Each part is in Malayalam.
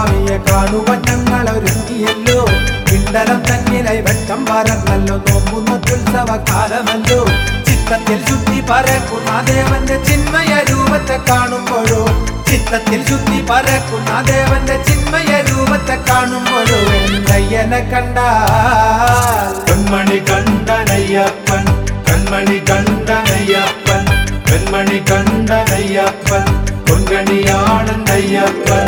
സ്വാമിയെ കാണുവാൻ ഞങ്ങൾ ഒരുങ്ങിയല്ലോ പിണ്ടലം തന്നിലായി വെട്ടം പറന്നല്ലോ നോമ്പുന്നൊട്ടുത്സവ കാലമല്ലോ ചിത്തത്തിൽ ശുദ്ധി പരക്കുന്ന ദേവന്റെ ചിന്മയ രൂപത്തെ കാണുമ്പോഴോ ചിത്തത്തിൽ ശുദ്ധി പരക്കുന്ന ദേവന്റെ ചിന്മയ രൂപത്തെ കാണുമ്പോഴോ എന്തയ്യനെ കണ്ടാൽ കൺമണി കണ്ടനയ്യപ്പൻ കൺമണി കണ്ടനയ്യപ്പൻ കൺമണി കണ്ടനയ്യപ്പൻ പൊൻകണിയാണെന്നയ്യപ്പൻ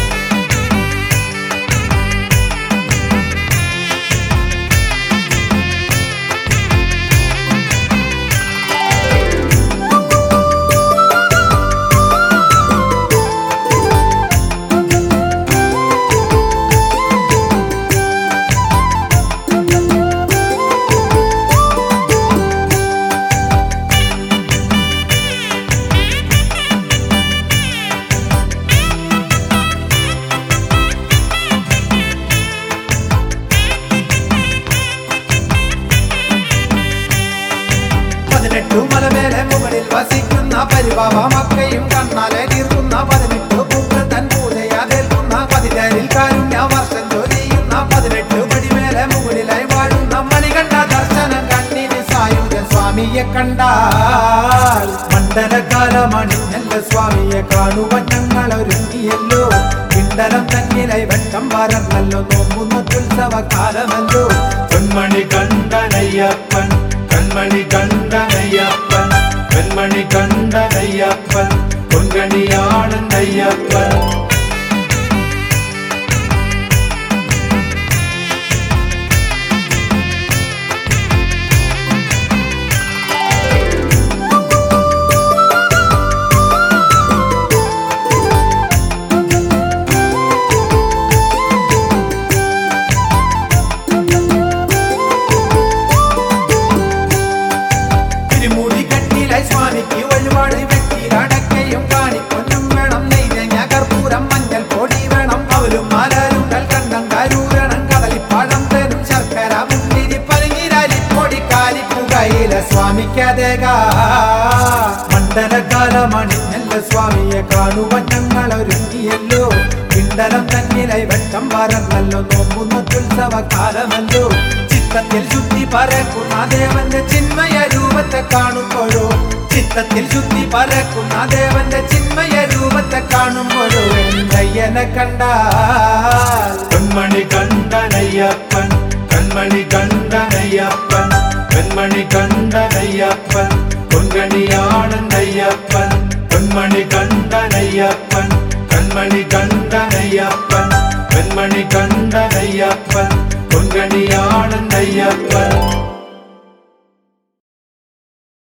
പതിനെട്ടു മലമേലെ മുകളിൽ വസിക്കുന്ന പരിപാവ മക്കയും കണ്ണാലെ തീർക്കുന്ന പതിനെട്ടു പൂക്കൾ തൻ പൂജയാതേൽക്കുന്ന പതിനേഴിൽ കാരുണ്യ വർഷം ജോലിയുന്ന പതിനെട്ടു പടിമേലെ മുകളിലായി വാഴുന്ന മണികണ്ഠ ദർശനം കണ്ണിന് സായുധ സ്വാമിയെ കണ്ടാൽ മണ്ഡലകാലമണിഞ്ഞല്ല സ്വാമിയെ കാണുവാൻ ഞങ്ങൾ ഒരുങ്ങിയല്ലോ പിണ്ടലം തന്നിലായി വെട്ടം പറന്നല്ലോ നോമ്പുന്നൊട്ടുത്സവ കാലമല്ലോ കൺമണി കണ്ടനയ്യപ്പൻ കൺമണി കണ്ടനയ്യപ്പൻ കൺമണി കണ്ടനയ്യപ്പൻ പൊൻകണിയാണെന്നയ്യപ്പൻ തിരുമുടി കണ്ണിലായി സ്വാമിക്ക് വഴിപാട് വെട്ടിയിലടക്കയും കാണിക്കൊന്നും വേണം നെയ്തേങ്ങ കർപ്പൂരം മഞ്ഞൾ പൊടി വേണം അവലും മലരും കൽക്കണ്ടം കരൂരണം കദളിപ്പഴം തരും ശർക്കര മുന്തിരി പനിഞ്ഞിരാലിപ്പൊടി കാലിപ്പുകയില സ്വാമിക്കതേക മണ്ഡലകാലമണിഞ്ഞല്ല സ്വാമിയെ കാണുവാൻ ഞങ്ങൾ ഒരുങ്ങിയല്ലോ പിണ്ടലം തന്നിലായി വെട്ടം പറന്നല്ലോ നോമ്പുന്നൊട്ടുത്സവ കാലമല്ലോ ചിത്തത്തിൽ ശുദ്ധി പരക്കുന്ന ദേവന്റെ ചിന്മയ രൂപത്തെ കാണുമ്പോഴോ ചിത്തത്തിൽ ശുദ്ധി പരക്കുന്ന ദേവന്റെ ചിന്മയ രൂപത്തെ കാണുമ്പോഴോ എന്തയ്യനെ കണ്ടാൽ കൺമണി കണ്ടനയ്യപ്പൻ കൺമണി കണ്ടനയ്യപ്പൻ കൺമണി കണ്ടനയ്യപ്പൻ പൊൻകണിയാണെന്നയ്യപ്പൻ കൺമണി കണ്ടനയ്യപ്പൻ കൺമണി കണ്ടനയ്യപ്പൻ കൺമണി കണ്ടനയ്യപ്പൻ പൊൻകണിയാണെന്നയ്യപ്പൻ